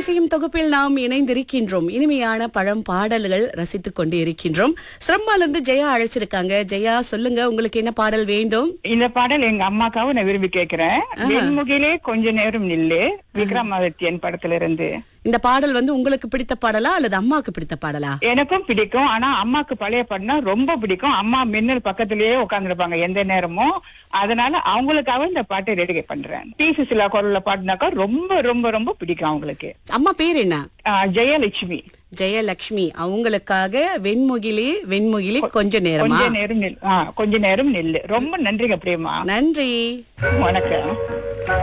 இசையும் தொகுப்பில் நாம் இணைந்திருக்கின்றோம் இனிமையான பழம் பாடல்கள் ரசித்துக் கொண்டு இருக்கின்றோம் சிரம்பாலிருந்து ஜெயா அழைச்சிருக்காங்க ஜெயா சொல்லுங்க உங்களுக்கு என்ன பாடல் வேண்டும் இந்த பாடல் எங்க அம்மாக்காவும் நான் விரும்பி கேக்குறேன் வெண்முகிலே கொஞ்ச நேரம் நில்லு விக்ரமாதித்யன் படத்துல இருந்து இந்த பாடல் வந்து உங்களுக்கு பிடித்த பாடலா அல்லது அம்மாவுக்கு பிடித்த பாடலா எனக்கும் பிடிக்கும் ஆனா அம்மாக்கு பழைய பாட்டுனா ரொம்ப பிடிக்கும் அம்மா மின்னல் பக்கத்திலேயே உட்கார்ந்துருப்பாங்க எந்த நேரமும் அதனால அவங்களுக்காக இந்த பாட்டை டெடிகேட் பண்றேன் டி சுசிலா குரல்ல பாட்டுனாக்கா ரொம்ப ரொம்ப ரொம்ப பிடிக்கும் அவங்களுக்கு அம்மா பேர் என்ன ஆஹ் ஜெயலட்சுமி ஜெயலட்சுமி அவங்களுக்காக வெண்முகிலே வெண்முகிலே கொஞ்ச நேரமா கொஞ்ச நேரம் நில் ஆஹ் கொஞ்ச நேரம் நில்லு ரொம்ப நன்றிங்க பிரியமா நன்றி வணக்கம்